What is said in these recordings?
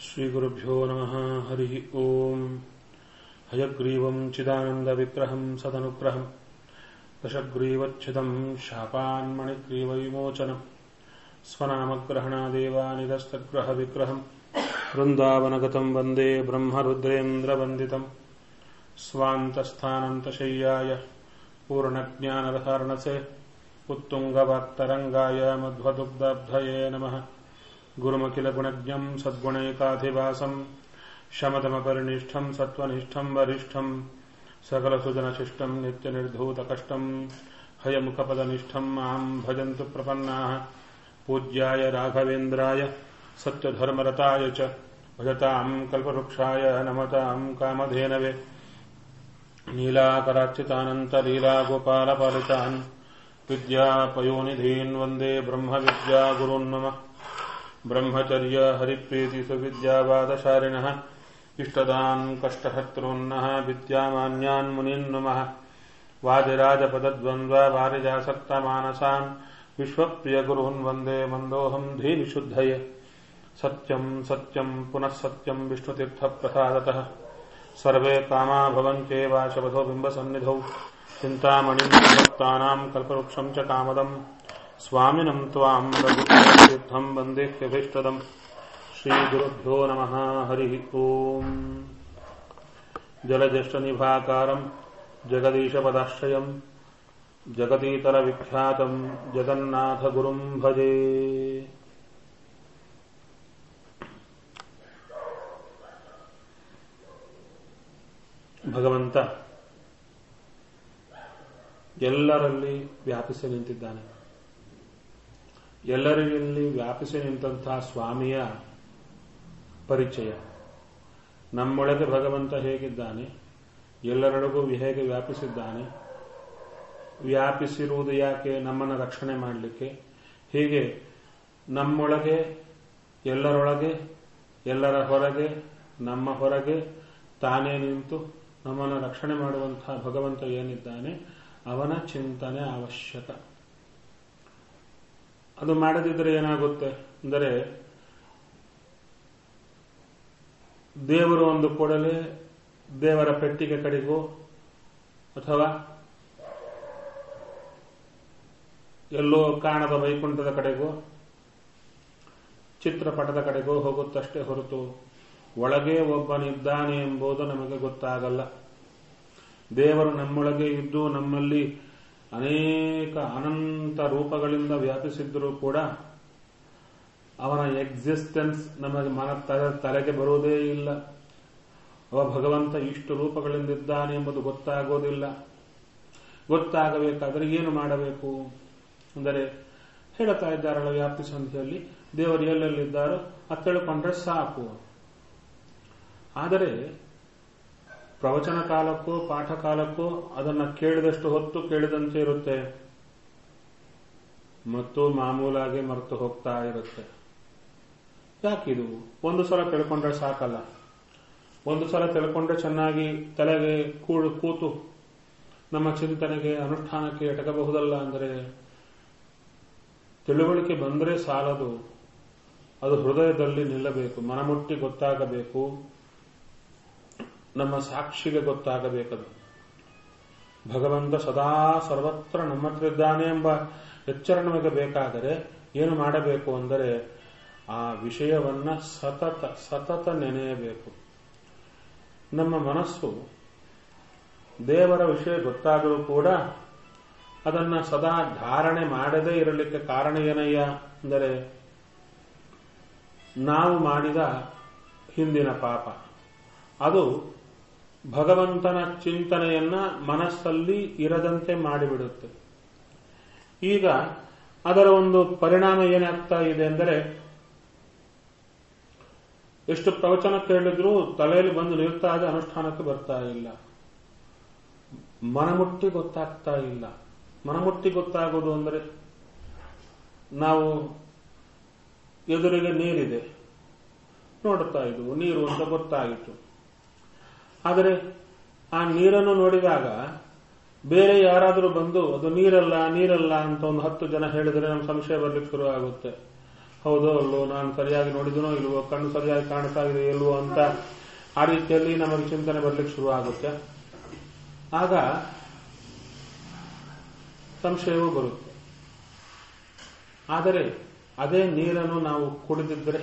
श्रीगुरुभ्यो नमः हरिः ओम् हयग्रीवम् चिदानन्दविग्रहम् सदनुग्रहम् दशग्रीवच्छिदम् शापान्मणिग्रीवविमोचनम् स्वनामग्रहणादेवानिदस्तग्रहविग्रहम् वृन्दावनगतम् वन्दे ब्रह्मरुद्रेन्द्रवन्दितम् स्वान्तस्थानन्तशय्याय पूर्णज्ञानरहर्णसे उत्तुङ्गवाक्तरङ्गाय मध्वदुग्धब्धये नमः गुरुमखिलगुणज्ञम् सद्गुणैकाधिवासम् शमतमपरिनिष्ठम् सत्त्वनिष्ठम् वरिष्ठम् सकलसुजनशिष्टम् नित्यनिर्धूतकष्टम् हयमुखपदनिष्ठम् माम् भजन्तु प्रपन्नाः पूज्याय राघवेन्द्राय सत्यधर्मरताय च भजताम् कल्पवृक्षाय नमताम् कामधेनवे नीलाकरार्चितानन्तलीलागोपालपालितान् विद्यापयोनिधीन् वन्दे ब्रह्मविद्यागुरुन् मम ब्रह्मचर्य हरिप्रीतिसुविद्यावादशारिणः इष्टदान् कष्टहर्तॄन्नः विद्यामान्यान् मुनीन् नमः वादिराजपदद्वन्द्ववारिजासक्तमानसान् विश्वप्रियगुरून् वन्दे मन्दोऽहम् धीविशुद्धये सत्यम् सत्यम् पुनः सत्यम् विष्णुतीर्थप्रसादतः सर्वे कामा भवन्त्येवाशवधो बिम्बसन्निधौ चिन्तामणिम् भक्तानाम् कल्पवृक्षम् च कामदम् स्वामिनम् त्वाम् रघुतीर्थम् वन्देह्यभीष्टदम् श्रीगुरुभ्यो नमः हरिः ओम् जलज्येष्ठनिभाकारम् जगदीशपदाश्रयम् जगतीतरविख्यातम् जगन्नाथगुरुम् भजे ಭಗವಂತ ಎಲ್ಲರಲ್ಲಿ ವ್ಯಾಪಿಸಿ ನಿಂತಿದ್ದಾನೆ ಎಲ್ಲರಲ್ಲಿ ವ್ಯಾಪಿಸಿ ನಿಂತಹ ಸ್ವಾಮಿಯ ಪರಿಚಯ ನಮ್ಮೊಳಗೆ ಭಗವಂತ ಹೇಗಿದ್ದಾನೆ ಎಲ್ಲರೊಳಗೂ ಹೇಗೆ ವ್ಯಾಪಿಸಿದ್ದಾನೆ ವ್ಯಾಪಿಸಿರುವುದು ಯಾಕೆ ನಮ್ಮನ್ನು ರಕ್ಷಣೆ ಮಾಡಲಿಕ್ಕೆ ಹೀಗೆ ನಮ್ಮೊಳಗೆ ಎಲ್ಲರೊಳಗೆ ಎಲ್ಲರ ಹೊರಗೆ ನಮ್ಮ ಹೊರಗೆ ತಾನೇ ನಿಂತು ನಮ್ಮನ್ನು ರಕ್ಷಣೆ ಮಾಡುವಂತಹ ಭಗವಂತ ಏನಿದ್ದಾನೆ ಅವನ ಚಿಂತನೆ ಅವಶ್ಯಕ ಅದು ಮಾಡದಿದ್ದರೆ ಏನಾಗುತ್ತೆ ಅಂದರೆ ದೇವರು ಒಂದು ಕೂಡಲೇ ದೇವರ ಪೆಟ್ಟಿಗೆ ಕಡೆಗೂ ಅಥವಾ ಎಲ್ಲೋ ಕಾಣದ ವೈಕುಂಠದ ಕಡೆಗೂ ಚಿತ್ರಪಟದ ಕಡೆಗೂ ಹೋಗುತ್ತಷ್ಟೇ ಹೊರತು ಒಳಗೆ ಒಬ್ಬನಿದ್ದಾನೆ ಎಂಬುದು ನಮಗೆ ಗೊತ್ತಾಗಲ್ಲ ದೇವರು ನಮ್ಮೊಳಗೆ ಇದ್ದು ನಮ್ಮಲ್ಲಿ ಅನೇಕ ಅನಂತ ರೂಪಗಳಿಂದ ವ್ಯಾಪಿಸಿದ್ದರೂ ಕೂಡ ಅವನ ಎಕ್ಸಿಸ್ಟೆನ್ಸ್ ನಮಗೆ ಮನ ತಲೆಗೆ ಬರುವುದೇ ಇಲ್ಲ ಅವ ಭಗವಂತ ಇಷ್ಟು ರೂಪಗಳಿಂದ ಇದ್ದಾನೆ ಎಂಬುದು ಗೊತ್ತಾಗೋದಿಲ್ಲ ಗೊತ್ತಾಗಬೇಕಾದರೆ ಏನು ಮಾಡಬೇಕು ಅಂದರೆ ಹೇಳ್ತಾ ಇದ್ದಾರಲ್ಲ ವ್ಯಾಪ್ತಿ ಸಂಖ್ಯೆಯಲ್ಲಿ ದೇವರು ಎಲ್ಲೆಲ್ಲಿದ್ದಾರೋ ಅದು ತಿಳ್ಕೊಂಡ್ರೆ ಸಾಕು ಆದರೆ ಪ್ರವಚನ ಕಾಲಕ್ಕೂ ಪಾಠ ಕಾಲಕ್ಕೂ ಅದನ್ನು ಕೇಳಿದಷ್ಟು ಹೊತ್ತು ಕೇಳಿದಂತೆ ಇರುತ್ತೆ ಮತ್ತು ಮಾಮೂಲಾಗಿ ಮರೆತು ಹೋಗ್ತಾ ಇರುತ್ತೆ ಯಾಕಿದು ಒಂದು ಸಲ ತಿಳ್ಕೊಂಡ್ರೆ ಸಾಕಲ್ಲ ಒಂದು ಸಲ ತಿಳ್ಕೊಂಡ್ರೆ ಚೆನ್ನಾಗಿ ತಲೆಗೆ ಕೂಡು ಕೂತು ನಮ್ಮ ಚಿಂತನೆಗೆ ಅನುಷ್ಠಾನಕ್ಕೆ ಎಟಕಬಹುದಲ್ಲ ಅಂದರೆ ತಿಳುವಳಿಕೆ ಬಂದರೆ ಸಾಲದು ಅದು ಹೃದಯದಲ್ಲಿ ನಿಲ್ಲಬೇಕು ಮನಮುಟ್ಟಿ ಗೊತ್ತಾಗಬೇಕು ನಮ್ಮ ಸಾಕ್ಷಿಗೆ ಗೊತ್ತಾಗಬೇಕದು ಭಗವಂತ ಸದಾ ಸರ್ವತ್ರ ನಮ್ಮ ಹತ್ರ ಇದ್ದಾನೆ ಎಂಬ ಎಚ್ಚರ ನಮಗೆ ಬೇಕಾದರೆ ಏನು ಮಾಡಬೇಕು ಅಂದರೆ ಆ ವಿಷಯವನ್ನ ಸತತ ಸತತ ನೆನೆಯಬೇಕು ನಮ್ಮ ಮನಸ್ಸು ದೇವರ ವಿಷಯ ಗೊತ್ತಾದರೂ ಕೂಡ ಅದನ್ನ ಸದಾ ಧಾರಣೆ ಮಾಡದೇ ಇರಲಿಕ್ಕೆ ಕಾರಣ ಏನಯ್ಯ ಅಂದರೆ ನಾವು ಮಾಡಿದ ಹಿಂದಿನ ಪಾಪ ಅದು ಭಗವಂತನ ಚಿಂತನೆಯನ್ನ ಮನಸ್ಸಲ್ಲಿ ಇರದಂತೆ ಮಾಡಿಬಿಡುತ್ತೆ ಈಗ ಅದರ ಒಂದು ಪರಿಣಾಮ ಏನಾಗ್ತಾ ಇದೆ ಅಂದರೆ ಎಷ್ಟು ಪ್ರವಚನ ಕೇಳಿದ್ರೂ ತಲೆಯಲ್ಲಿ ಬಂದು ನಿಲ್ತಾ ಇದೆ ಅನುಷ್ಠಾನಕ್ಕೆ ಬರ್ತಾ ಇಲ್ಲ ಮನಮುಟ್ಟಿ ಗೊತ್ತಾಗ್ತಾ ಇಲ್ಲ ಮನಮುಟ್ಟಿ ಗೊತ್ತಾಗೋದು ಅಂದರೆ ನಾವು ಎದುರಿಗೆ ನೀರಿದೆ ನೋಡುತ್ತಾ ಇದ್ವು ನೀರು ಅಂತ ಗೊತ್ತಾಯಿತು ಆದರೆ ಆ ನೀರನ್ನು ನೋಡಿದಾಗ ಬೇರೆ ಯಾರಾದರೂ ಬಂದು ಅದು ನೀರಲ್ಲ ನೀರಲ್ಲ ಅಂತ ಒಂದು ಹತ್ತು ಜನ ಹೇಳಿದರೆ ನಮ್ಮ ಸಂಶಯ ಬರ್ಲಿಕ್ಕೆ ಶುರು ಆಗುತ್ತೆ ಹೌದೋ ಅಲ್ಲೋ ನಾನು ಸರಿಯಾಗಿ ನೋಡಿದನೋ ಇಲ್ವೋ ಕಣ್ಣು ಸರಿಯಾಗಿ ಕಾಣಿಸ್ತಾ ಇದೆ ಇಲ್ವೋ ಅಂತ ಆ ರೀತಿಯಲ್ಲಿ ನಮಗೆ ಚಿಂತನೆ ಬರ್ಲಿಕ್ಕೆ ಶುರು ಆಗುತ್ತೆ ಆಗ ಸಂಶಯವೂ ಬರುತ್ತೆ ಆದರೆ ಅದೇ ನೀರನ್ನು ನಾವು ಕುಡಿದಿದ್ರೆ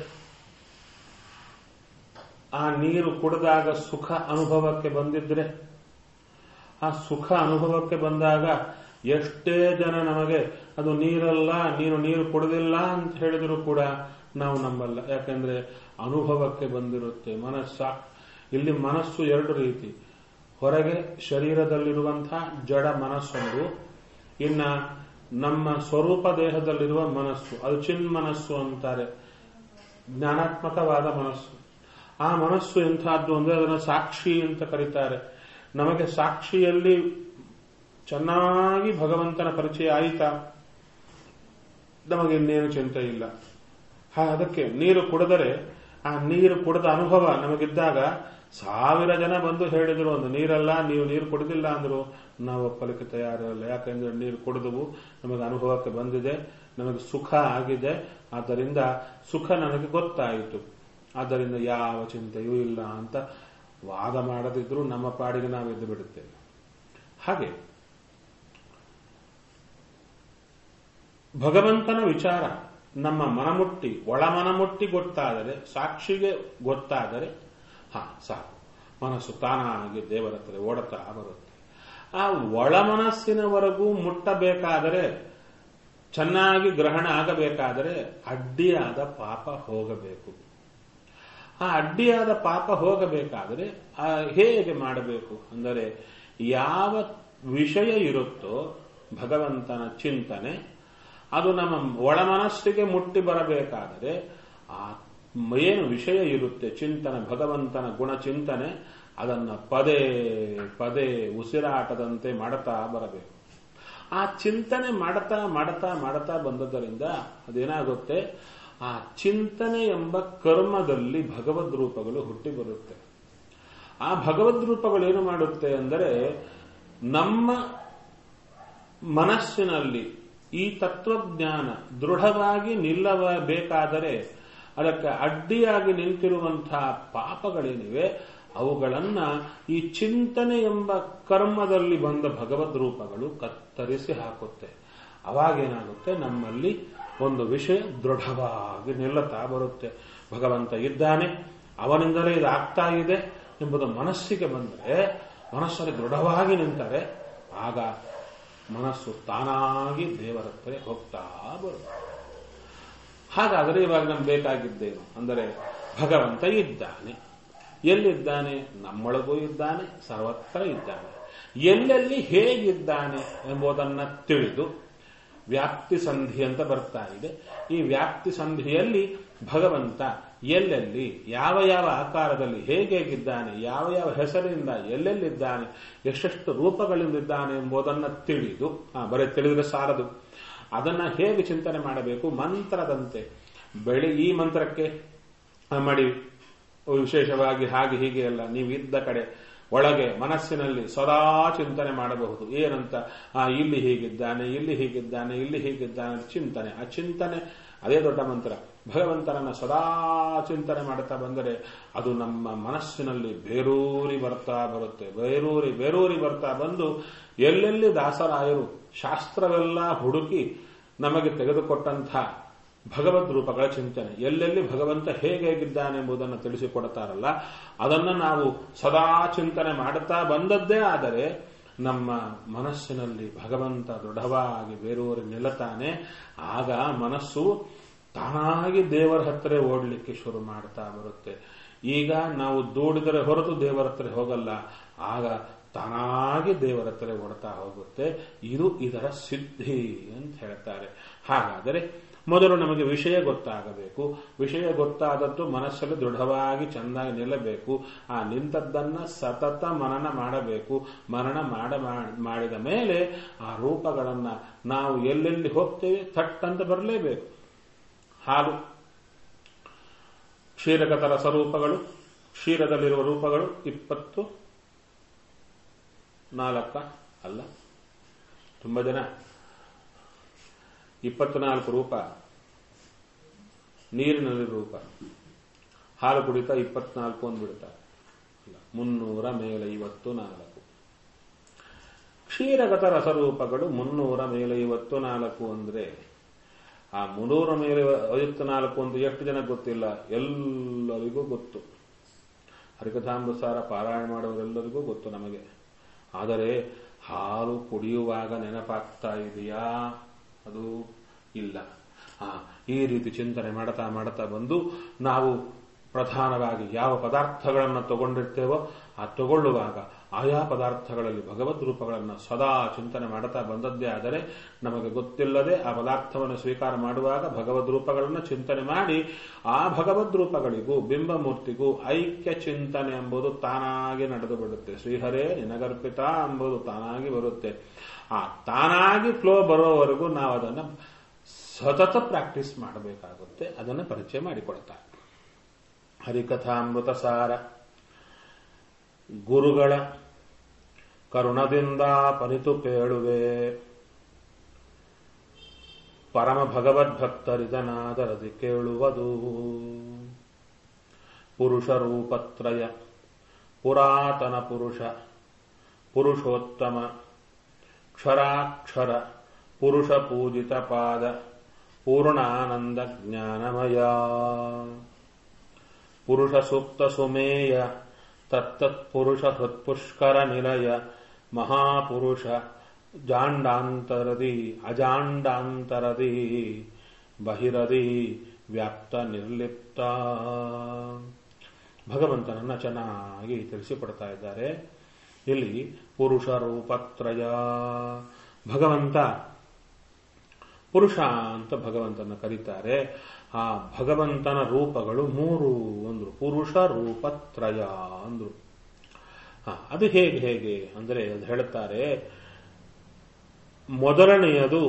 ಆ ನೀರು ಕುಡಿದಾಗ ಸುಖ ಅನುಭವಕ್ಕೆ ಬಂದಿದ್ರೆ ಆ ಸುಖ ಅನುಭವಕ್ಕೆ ಬಂದಾಗ ಎಷ್ಟೇ ಜನ ನಮಗೆ ಅದು ನೀರಲ್ಲ ನೀನು ನೀರು ಕುಡಿದಿಲ್ಲ ಅಂತ ಹೇಳಿದರೂ ಕೂಡ ನಾವು ನಂಬಲ್ಲ ಯಾಕಂದ್ರೆ ಅನುಭವಕ್ಕೆ ಬಂದಿರುತ್ತೆ ಮನಸ್ಸ ಇಲ್ಲಿ ಮನಸ್ಸು ಎರಡು ರೀತಿ ಹೊರಗೆ ಶರೀರದಲ್ಲಿರುವಂತಹ ಜಡ ಮನಸ್ಸೊಂದು ಇನ್ನ ನಮ್ಮ ಸ್ವರೂಪ ದೇಹದಲ್ಲಿರುವ ಮನಸ್ಸು ಅದು ಚಿನ್ಮನಸ್ಸು ಅಂತಾರೆ ಜ್ಞಾನಾತ್ಮಕವಾದ ಮನಸ್ಸು ಆ ಮನಸ್ಸು ಎಂಥದ್ದು ಅಂದ್ರೆ ಅದನ್ನು ಸಾಕ್ಷಿ ಅಂತ ಕರೀತಾರೆ ನಮಗೆ ಸಾಕ್ಷಿಯಲ್ಲಿ ಚೆನ್ನಾಗಿ ಭಗವಂತನ ಪರಿಚಯ ಆಯಿತಾ ನಮಗೆ ಇನ್ನೇನು ಚಿಂತೆ ಇಲ್ಲ ಅದಕ್ಕೆ ನೀರು ಕುಡಿದರೆ ಆ ನೀರು ಕುಡಿದ ಅನುಭವ ನಮಗಿದ್ದಾಗ ಸಾವಿರ ಜನ ಬಂದು ಹೇಳಿದ್ರು ಒಂದು ನೀರಲ್ಲ ನೀವು ನೀರು ಕುಡಿದಿಲ್ಲ ಅಂದ್ರು ನಾವು ಒಪ್ಪಲಿಕ್ಕೆ ತಯಾರಿರಲ್ಲ ಯಾಕಂದ್ರೆ ನೀರು ಕುಡಿದವು ನಮಗೆ ಅನುಭವಕ್ಕೆ ಬಂದಿದೆ ನಮಗೆ ಸುಖ ಆಗಿದೆ ಆದ್ದರಿಂದ ಸುಖ ನನಗೆ ಗೊತ್ತಾಯಿತು ಆದ್ದರಿಂದ ಯಾವ ಚಿಂತೆಯೂ ಇಲ್ಲ ಅಂತ ವಾದ ಮಾಡದಿದ್ರೂ ನಮ್ಮ ಪಾಡಿಗೆ ನಾವು ಎದ್ದು ಬಿಡುತ್ತೇವೆ ಹಾಗೆ ಭಗವಂತನ ವಿಚಾರ ನಮ್ಮ ಮನಮುಟ್ಟಿ ಒಳಮನಮುಟ್ಟಿ ಗೊತ್ತಾದರೆ ಸಾಕ್ಷಿಗೆ ಗೊತ್ತಾದರೆ ಹಾ ಸಾಕು ಮನಸ್ಸು ತಾನಾಗಿ ದೇವರ ಹತ್ರ ಓಡತಾ ಬರುತ್ತೆ ಆ ಒಳ ಮನಸ್ಸಿನವರೆಗೂ ಮುಟ್ಟಬೇಕಾದರೆ ಚೆನ್ನಾಗಿ ಗ್ರಹಣ ಆಗಬೇಕಾದರೆ ಅಡ್ಡಿಯಾದ ಪಾಪ ಹೋಗಬೇಕು ಆ ಅಡ್ಡಿಯಾದ ಪಾಪ ಹೋಗಬೇಕಾದರೆ ಹೇಗೆ ಮಾಡಬೇಕು ಅಂದರೆ ಯಾವ ವಿಷಯ ಇರುತ್ತೋ ಭಗವಂತನ ಚಿಂತನೆ ಅದು ನಮ್ಮ ಒಳ ಮನಸ್ಸಿಗೆ ಮುಟ್ಟಿ ಬರಬೇಕಾದರೆ ಆ ಏನು ವಿಷಯ ಇರುತ್ತೆ ಚಿಂತನೆ ಭಗವಂತನ ಗುಣ ಚಿಂತನೆ ಅದನ್ನ ಪದೇ ಪದೇ ಉಸಿರಾಟದಂತೆ ಮಾಡುತ್ತಾ ಬರಬೇಕು ಆ ಚಿಂತನೆ ಮಾಡುತ್ತಾ ಮಾಡುತ್ತಾ ಮಾಡುತ್ತಾ ಬಂದದ್ದರಿಂದ ಅದೇನಾಗುತ್ತೆ ಆ ಚಿಂತನೆ ಎಂಬ ಕರ್ಮದಲ್ಲಿ ಭಗವದ್ ರೂಪಗಳು ಹುಟ್ಟಿ ಬರುತ್ತೆ ಆ ಭಗವದ್ ರೂಪಗಳು ಏನು ಮಾಡುತ್ತೆ ಅಂದರೆ ನಮ್ಮ ಮನಸ್ಸಿನಲ್ಲಿ ಈ ತತ್ವಜ್ಞಾನ ದೃಢವಾಗಿ ನಿಲ್ಲಬೇಕಾದರೆ ಅದಕ್ಕೆ ಅಡ್ಡಿಯಾಗಿ ನಿಂತಿರುವಂತಹ ಪಾಪಗಳೇನಿವೆ ಅವುಗಳನ್ನ ಈ ಚಿಂತನೆ ಎಂಬ ಕರ್ಮದಲ್ಲಿ ಬಂದ ಭಗವದ್ ರೂಪಗಳು ಕತ್ತರಿಸಿ ಹಾಕುತ್ತೆ ಅವಾಗೇನಾಗುತ್ತೆ ನಮ್ಮಲ್ಲಿ ಒಂದು ವಿಷಯ ದೃಢವಾಗಿ ನಿಲ್ಲುತ್ತಾ ಬರುತ್ತೆ ಭಗವಂತ ಇದ್ದಾನೆ ಅವನಿಂದಲೇ ಇದಾಗ್ತಾ ಇದೆ ಎಂಬುದು ಮನಸ್ಸಿಗೆ ಬಂದರೆ ಮನಸ್ಸಲ್ಲಿ ದೃಢವಾಗಿ ನಿಂತರೆ ಆಗ ಮನಸ್ಸು ತಾನಾಗಿ ದೇವರ ಹತ್ರ ಹೋಗ್ತಾ ಬರುತ್ತೆ ಹಾಗಾದರೆ ಇವಾಗ ನಮ್ಗೆ ಬೇಕಾಗಿದ್ದೇನು ಅಂದರೆ ಭಗವಂತ ಇದ್ದಾನೆ ಎಲ್ಲಿದ್ದಾನೆ ನಮ್ಮೊಳಗೂ ಇದ್ದಾನೆ ಸರ್ವತ್ರ ಇದ್ದಾನೆ ಎಲ್ಲೆಲ್ಲಿ ಹೇಗಿದ್ದಾನೆ ಎಂಬುದನ್ನು ತಿಳಿದು ವ್ಯಾಪ್ತಿ ಸಂಧಿ ಅಂತ ಬರ್ತಾ ಇದೆ ಈ ವ್ಯಾಪ್ತಿ ಸಂಧಿಯಲ್ಲಿ ಭಗವಂತ ಎಲ್ಲೆಲ್ಲಿ ಯಾವ ಯಾವ ಆಕಾರದಲ್ಲಿ ಹೇಗಿದ್ದಾನೆ ಯಾವ ಯಾವ ಹೆಸರಿಂದ ಎಲ್ಲೆಲ್ಲಿದ್ದಾನೆ ಎಷ್ಟೆಷ್ಟು ರೂಪಗಳಿಂದಿದ್ದಾನೆ ಎಂಬುದನ್ನು ತಿಳಿದು ಬರೀ ತಿಳಿದ್ರೆ ಸಾರದು ಅದನ್ನ ಹೇಗೆ ಚಿಂತನೆ ಮಾಡಬೇಕು ಮಂತ್ರದಂತೆ ಬೆಳಿ ಈ ಮಂತ್ರಕ್ಕೆ ಮಾಡಿ ವಿಶೇಷವಾಗಿ ಹಾಗೆ ಹೀಗೆ ಅಲ್ಲ ನೀವು ಇದ್ದ ಕಡೆ ಒಳಗೆ ಮನಸ್ಸಿನಲ್ಲಿ ಸದಾ ಚಿಂತನೆ ಮಾಡಬಹುದು ಏನಂತ ಆ ಇಲ್ಲಿ ಹೀಗಿದ್ದಾನೆ ಇಲ್ಲಿ ಹೀಗಿದ್ದಾನೆ ಇಲ್ಲಿ ಹೀಗಿದ್ದಾನೆ ಚಿಂತನೆ ಆ ಚಿಂತನೆ ಅದೇ ದೊಡ್ಡ ಮಂತ್ರ ಭಗವಂತನನ್ನ ಸದಾ ಚಿಂತನೆ ಮಾಡುತ್ತಾ ಬಂದರೆ ಅದು ನಮ್ಮ ಮನಸ್ಸಿನಲ್ಲಿ ಬೇರೂರಿ ಬರ್ತಾ ಬರುತ್ತೆ ಬೇರೂರಿ ಬೇರೂರಿ ಬರ್ತಾ ಬಂದು ಎಲ್ಲೆಲ್ಲಿ ದಾಸರಾಯರು ಶಾಸ್ತ್ರವೆಲ್ಲ ಹುಡುಕಿ ನಮಗೆ ತೆಗೆದುಕೊಟ್ಟಂತಹ ಭಗವದ್ ರೂಪಗಳ ಚಿಂತನೆ ಎಲ್ಲೆಲ್ಲಿ ಭಗವಂತ ಹೇಗೆ ಹೇಗಿದ್ದಾನೆ ಎಂಬುದನ್ನು ತಿಳಿಸಿಕೊಡ್ತಾರಲ್ಲ ಅದನ್ನು ನಾವು ಸದಾ ಚಿಂತನೆ ಮಾಡುತ್ತಾ ಬಂದದ್ದೇ ಆದರೆ ನಮ್ಮ ಮನಸ್ಸಿನಲ್ಲಿ ಭಗವಂತ ದೃಢವಾಗಿ ಬೇರೂರಿ ನಿಲ್ಲತಾನೆ ಆಗ ಮನಸ್ಸು ತಾನಾಗಿ ದೇವರ ಹತ್ರ ಓಡಲಿಕ್ಕೆ ಶುರು ಮಾಡ್ತಾ ಬರುತ್ತೆ ಈಗ ನಾವು ದೂಡಿದರೆ ಹೊರತು ದೇವರ ಹತ್ರ ಹೋಗಲ್ಲ ಆಗ ತಾನಾಗಿ ದೇವರ ಹತ್ರ ಓಡ್ತಾ ಹೋಗುತ್ತೆ ಇದು ಇದರ ಸಿದ್ಧಿ ಅಂತ ಹೇಳ್ತಾರೆ ಹಾಗಾದರೆ ಮೊದಲು ನಮಗೆ ವಿಷಯ ಗೊತ್ತಾಗಬೇಕು ವಿಷಯ ಗೊತ್ತಾದದ್ದು ಮನಸ್ಸಲ್ಲಿ ದೃಢವಾಗಿ ಚೆನ್ನಾಗಿ ನಿಲ್ಲಬೇಕು ಆ ನಿಂತದ್ದನ್ನ ಸತತ ಮನನ ಮಾಡಬೇಕು ಮನನ ಮಾಡ ಮಾಡಿದ ಮೇಲೆ ಆ ರೂಪಗಳನ್ನ ನಾವು ಎಲ್ಲೆಲ್ಲಿ ಹೋಗ್ತೇವೆ ಥಟ್ಟಂತ ಬರಲೇಬೇಕು ಹಾಲು ಕ್ಷೀರಕತರ ಸ್ವರೂಪಗಳು ಕ್ಷೀರದಲ್ಲಿರುವ ರೂಪಗಳು ಇಪ್ಪತ್ತು ನಾಲ್ಕ ಅಲ್ಲ ತುಂಬ ಜನ ಇಪ್ಪತ್ನಾಲ್ಕು ರೂಪ ನೀರಿನಲ್ಲಿ ರೂಪ ಹಾಲು ಕುಡಿತಾ ಇಪ್ಪತ್ನಾಲ್ಕು ಒಂದು ಬಿಡ್ತಾರೆ ಅಲ್ಲ ಮುನ್ನೂರ ಮೇಲೆ ಐವತ್ತು ನಾಲ್ಕು ಕ್ಷೀರಗತ ರಸರೂಪಗಳು ಮುನ್ನೂರ ಮೇಲೆ ಐವತ್ತು ನಾಲ್ಕು ಅಂದ್ರೆ ಆ ಮುನ್ನೂರ ಮೇಲೆ ಐವತ್ತು ನಾಲ್ಕು ಒಂದು ಎಷ್ಟು ಜನ ಗೊತ್ತಿಲ್ಲ ಎಲ್ಲರಿಗೂ ಗೊತ್ತು ಹರಿಕಥಾಮೃತಸಾರ ಪಾರಾಯಣ ಮಾಡುವವರೆಲ್ಲರಿಗೂ ಗೊತ್ತು ನಮಗೆ ಆದರೆ ಹಾಲು ಕುಡಿಯುವಾಗ ನೆನಪಾಗ್ತಾ ಇದೆಯಾ ಅದು ಇಲ್ಲ ಆ ಈ ರೀತಿ ಚಿಂತನೆ ಮಾಡ್ತಾ ಮಾಡ್ತಾ ಬಂದು ನಾವು ಪ್ರಧಾನವಾಗಿ ಯಾವ ಪದಾರ್ಥಗಳನ್ನು ತಗೊಂಡಿರ್ತೇವೋ ಆ ತಗೊಳ್ಳುವಾಗ ಆಯಾ ಪದಾರ್ಥಗಳಲ್ಲಿ ಭಗವದ್ ರೂಪಗಳನ್ನು ಸದಾ ಚಿಂತನೆ ಮಾಡುತ್ತಾ ಬಂದದ್ದೇ ಆದರೆ ನಮಗೆ ಗೊತ್ತಿಲ್ಲದೆ ಆ ಪದಾರ್ಥವನ್ನು ಸ್ವೀಕಾರ ಮಾಡುವಾಗ ಭಗವದ್ ರೂಪಗಳನ್ನು ಚಿಂತನೆ ಮಾಡಿ ಆ ಭಗವದ್ ರೂಪಗಳಿಗೂ ಬಿಂಬಮೂರ್ತಿಗೂ ಐಕ್ಯ ಚಿಂತನೆ ಎಂಬುದು ತಾನಾಗಿ ನಡೆದು ಬಿಡುತ್ತೆ ಶ್ರೀಹರೇ ನಿನಗರ್ಪಿತ ಎಂಬುದು ತಾನಾಗಿ ಬರುತ್ತೆ ಆ ತಾನಾಗಿ ಫ್ಲೋ ಬರೋವರೆಗೂ ನಾವು ಅದನ್ನು ಸತತ ಪ್ರಾಕ್ಟೀಸ್ ಮಾಡಬೇಕಾಗುತ್ತೆ ಅದನ್ನು ಪರಿಚಯ ಮಾಡಿಕೊಡ್ತಾರೆ ಹರಿಕಥಾಮೃತ ಸಾರ ಗುರುಗಳ ಕರುಣದಿಂದ ಪರಿತು ಪೇಳುವೆ ಪರಮ ಭಗವದ್ಭಕ್ತರಿದನಾದರದಿ ಕೇಳುವುದು ಪುರುಷ ರೂಪತ್ರಯ ಪುರಾತನ ಪುರುಷ ಪುರುಷೋತ್ತಮ ಕ್ಷರಾಕ್ಷರ ಪುರುಷ ಪೂಜಿತ ಪಾದ ಪೂರ್ಣಾನಂದ ಜ್ಞಾನಮಯ ಪುರುಷ ಸೂಕ್ತ ಸುಮೇಯ ತತ್ತತ್ಪುರುಷ ಹೃತ್ಪುಷ್ಕರ ನಿಲಯ ಮಹಾಪುರುಷ ಜಾಂಡಾಂತರದಿ ಅಜಾಂಡಾಂತರದಿ ಬಹಿರದಿ ವ್ಯಾಪ್ತ ನಿರ್ಲಿಪ್ತ ಭಗವಂತನನ್ನ ಚೆನ್ನಾಗಿ ತಿಳಿಸಿಕೊಡ್ತಾ ಇದ್ದಾರೆ ಇಲ್ಲಿ ಪುರುಷ ರೂಪತ್ರಯ ಭಗವಂತ ಪುರುಷ ಅಂತ ಭಗವಂತನ ಕರೀತಾರೆ ಆ ಭಗವಂತನ ರೂಪಗಳು ಮೂರು ಅಂದ್ರು ಪುರುಷ ರೂಪತ್ರಯ ಅಂದ್ರು ಅದು ಹೇಗೆ ಹೇಗೆ ಅಂದರೆ ಅದು ಹೇಳುತ್ತಾರೆ ಮೊದಲನೆಯದು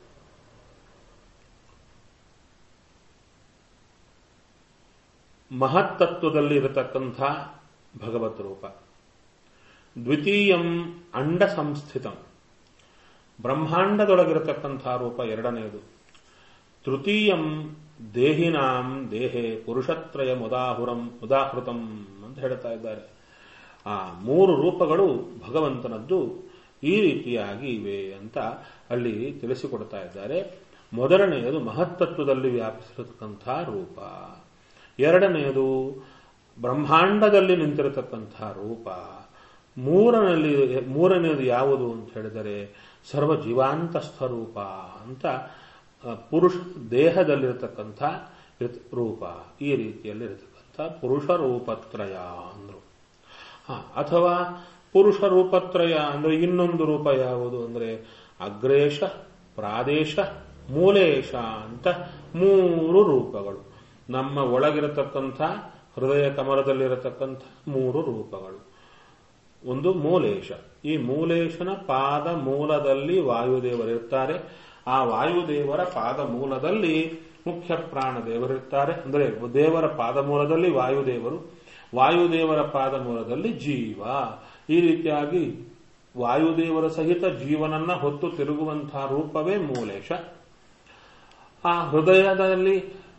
ಮಹತ್ತತ್ವದಲ್ಲಿ ಇರತಕ್ಕಂಥ ಭಗವತ್ ರೂಪ ದ್ವಿತೀಯಂ ಅಂಡ ಸಂಸ್ಥಿತಂ ಬ್ರಹ್ಮಾಂಡದೊಳಗಿರತಕ್ಕಂಥ ರೂಪ ಎರಡನೆಯದು ತೃತೀಯಂ ದೇಹಿನಾಂ ದೇಹೆ ಪುರುಷತ್ರಯ ಮುದಾಹುರಂ ಉದಾಹೃತಂ ಅಂತ ಹೇಳ್ತಾ ಇದ್ದಾರೆ ಆ ಮೂರು ರೂಪಗಳು ಭಗವಂತನದ್ದು ಈ ರೀತಿಯಾಗಿ ಇವೆ ಅಂತ ಅಲ್ಲಿ ತಿಳಿಸಿಕೊಡ್ತಾ ಇದ್ದಾರೆ ಮೊದಲನೆಯದು ಮಹತ್ತತ್ವದಲ್ಲಿ ವ್ಯಾಪಿಸಿರತಕ್ಕಂಥ ರೂಪ ಎರಡನೆಯದು ಬ್ರಹ್ಮಾಂಡದಲ್ಲಿ ನಿಂತಿರತಕ್ಕಂಥ ರೂಪ ಮೂರನಲ್ಲಿ ಮೂರನೆಯದು ಯಾವುದು ಅಂತ ಹೇಳಿದರೆ ಸರ್ವ ಜೀವಾಂತಸ್ಥ ರೂಪ ಅಂತ ಪುರುಷ ದೇಹದಲ್ಲಿರತಕ್ಕಂಥ ರೂಪ ಈ ರೀತಿಯಲ್ಲಿರತಕ್ಕಂಥ ಪುರುಷ ರೂಪತ್ರಯ ಅಂದ್ರು ಅಥವಾ ಪುರುಷ ರೂಪತ್ರಯ ಅಂದ್ರೆ ಇನ್ನೊಂದು ರೂಪ ಯಾವುದು ಅಂದ್ರೆ ಅಗ್ರೇಶ ಪ್ರಾದೇಶ ಮೂಲೇಶ ಅಂತ ಮೂರು ರೂಪಗಳು ನಮ್ಮ ಒಳಗಿರತಕ್ಕಂಥ ಹೃದಯ ಕಮಲದಲ್ಲಿರತಕ್ಕಂಥ ಮೂರು ರೂಪಗಳು ಒಂದು ಮೂಲೇಶ ಈ ಮೂಲೇಶನ ಪಾದ ಮೂಲದಲ್ಲಿ ವಾಯುದೇವರಿರ್ತಾರೆ ಆ ವಾಯುದೇವರ ಪಾದ ಮೂಲದಲ್ಲಿ ಮುಖ್ಯ ಪ್ರಾಣ ದೇವರಿರ್ತಾರೆ ಅಂದರೆ ದೇವರ ಪಾದ ಮೂಲದಲ್ಲಿ ವಾಯುದೇವರು ವಾಯುದೇವರ ಪಾದ ಮೂಲದಲ್ಲಿ ಜೀವ ಈ ರೀತಿಯಾಗಿ ವಾಯುದೇವರ ಸಹಿತ ಜೀವನನ್ನ ಹೊತ್ತು ತಿರುಗುವಂತಹ ರೂಪವೇ ಮೂಲೇಶ ಆ ಹೃದಯದಲ್ಲಿ